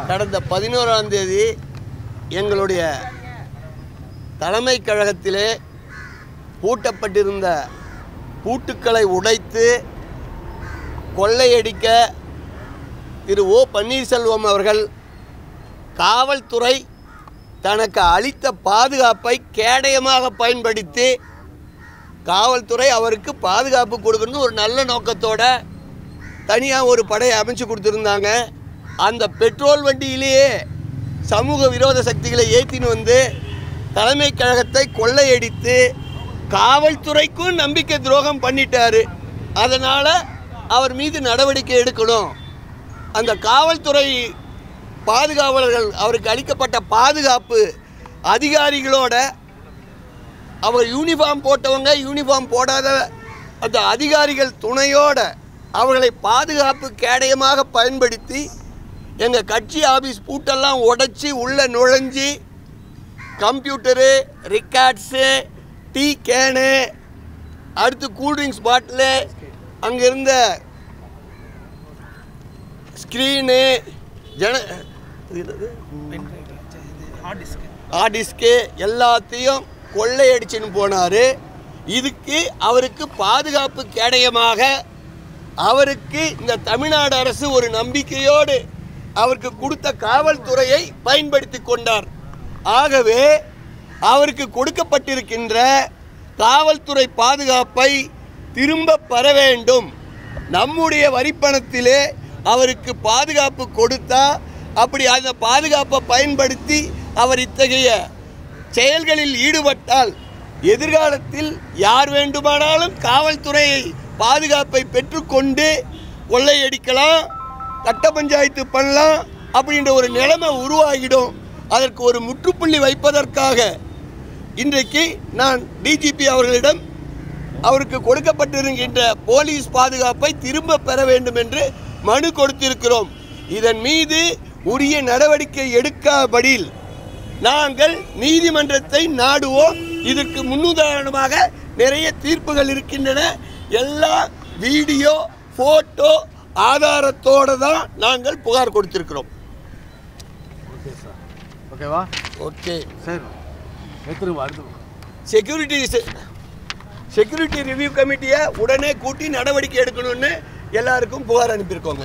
கடந்த பதினோராம் தேதி எங்களுடைய தலைமை கழகத்திலே பூட்டப்பட்டிருந்த பூட்டுக்களை உடைத்து கொள்ளையடிக்க திரு ஓ பன்னீர்செல்வம் அவர்கள் காவல்துறை தனக்கு அளித்த பாதுகாப்பை கேடயமாக பயன்படுத்தி காவல்துறை அவருக்கு பாதுகாப்பு கொடுக்கணும்னு ஒரு நல்ல நோக்கத்தோட தனியாக ஒரு படையை அமைச்சு கொடுத்துருந்தாங்க அந்த பெட்ரோல் வண்டியிலேயே சமூக விரோத சக்திகளை ஏற்றின்னு வந்து தலைமை கழகத்தை கொள்ளையடித்து காவல்துறைக்கும் நம்பிக்கை துரோகம் பண்ணிட்டாரு அதனால் அவர் மீது நடவடிக்கை எடுக்கணும் அந்த காவல்துறை பாதுகாவலர்கள் அவருக்கு அளிக்கப்பட்ட பாதுகாப்பு அதிகாரிகளோட அவர் யூனிஃபார்ம் போட்டவங்க யூனிஃபார்ம் போடாத அந்த அதிகாரிகள் துணையோட அவர்களை பாதுகாப்பு கேடயமாக பயன்படுத்தி எங்கள் கட்சி ஆஃபீஸ் பூட்டெல்லாம் உடைச்சி உள்ளே நுழைஞ்சி கம்ப்யூட்டரு ரிக்கார்ட்ஸு டீ கேனு அடுத்து கூல்ட்ரிங்க்ஸ் பாட்டிலு அங்கே இருந்த ஸ்க்ரீனு ஜன இது என்னது? ஆர்டிஸ்க்கு எல்லாத்தையும் கொள்ளையடிச்சுன்னு போனார் இதுக்கு அவருக்கு பாதுகாப்பு கேடயமாக அவருக்கு இந்த தமிழ்நாடு அரசு ஒரு நம்பிக்கையோடு அவருக்கு கொடுத்த காவல்துறையை பயன்படுத்தி கொண்டார் ஆகவே அவருக்கு கொடுக்கப்பட்டிருக்கின்ற காவல்துறை பாதுகாப்பை திரும்ப பெற வேண்டும் நம்முடைய வரிப்பணத்திலே அவருக்கு பாதுகாப்பு கொடுத்தா அப்படி அந்த பாதுகாப்பை பயன்படுத்தி அவர் இத்தகைய செயல்களில் ஈடுபட்டால் எதிர்காலத்தில் யார் வேண்டுமானாலும் காவல்துறையை பாதுகாப்பை பெற்றுக்கொண்டு கொள்ளையடிக்கலாம் கட்ட பஞ்சாயத்து பண்ணலாம் அப்படின்ற ஒரு நிலைமை உருவாகிடும் அதற்கு ஒரு முற்றுப்புள்ளி வைப்பதற்காக இன்றைக்கு நான் டிஜிபி அவர்களிடம் அவருக்கு கொடுக்கப்பட்டிருக்கின்ற போலீஸ் பாதுகாப்பை திரும்ப பெற வேண்டும் என்று மனு கொடுத்திருக்கிறோம் இதன் மீது உரிய நடவடிக்கை எடுக்காபடியில் நாங்கள் நீதிமன்றத்தை நாடுவோம் இதற்கு முன்னுதாரணமாக நிறைய தீர்ப்புகள் இருக்கின்றன எல்லா வீடியோ போட்டோ ஆதாரத்தோடு தான் நாங்கள் புகார் கொடுத்திருக்கிறோம் ஓகே சார் ஓகேவா ஓகே சரி எடுத்துருங்க அடுத்து செக்யூரிட்டி செக்யூரிட்டி ரிவ்யூ கமிட்டியை உடனே கூட்டி நடவடிக்கை எடுக்கணும்னு எல்லாருக்கும் புகார் அனுப்பியிருக்கோங்க